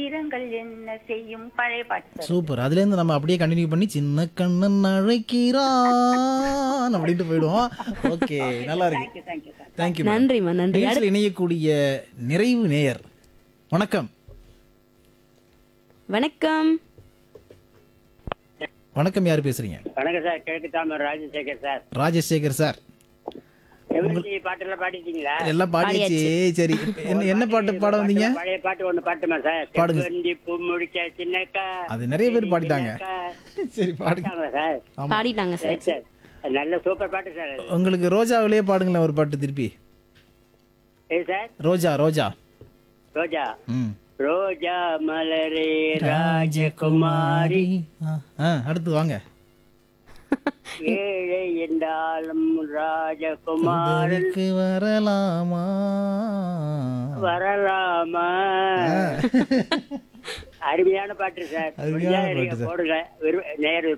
வீரங்கள் என்ன செய்யும் பழைய பாட்டு சார் சூப்பர் அதுலேருந்து நம்ம அப்படியே கண்டினியூ பண்ணி சின்ன கண்ணன் அழைக்கிறான் அப்படின்ட்டு போயிடுவோம் ஓகே நல்லா இருக்கு தேங்க்யூ தேங்க்யூ சார் தேங்க்யூ நன்றிம்மா நன்றி நிகழ்ச்சியில் இணையக்கூடிய நிறைவு நேயர் வணக்கம் வணக்கம் வணக்கம் யார் பேசுறீங்க வணக்கம் சார் கிழக்கு தாமர் ராஜசேகர் சார் ராஜசேகர் சார் எவ்வளவு பாட்டுல பாடிட்டீங்களா எல்லாம் பாடியாச்சு சரி இப்ப என்ன என்ன பாட்டு பாட வந்தீங்க பழைய பாட்டு ஒண்ணு பாட்டுமா சார் பாடுங்க. செவ்வந்தி பூ முடிச்ச சின்னக்கா அது நிறைய பேர் பாடிட்டாங்க சின்னக்கா. சரி பாடுங்க பாடிட்டாங்களா சார் பாடிட்டாங்க சார் சரி சார் அது நல்ல சூப்பர் பாட்டு சார் அது. உங்களுக்கு ரோஜாவிலேயே பாடுங்களேன் ஒரு பாட்டு திருப்பி ஏ சார் ரோஜா ரோஜா ரோஜா ம் ரோஜா மலரே ராஜகுமாரி ஆ, ஆ அடுத்து வாங்க ஏழை என்றாலும் ராஜகுமாரன் உதவிக்கு வரலாமா வரலாமா அருமையான பாட்டு சார் அருமையான முடிஞ்சா பாட்டு நீங்க சார். போடுங்க விரு- நேரு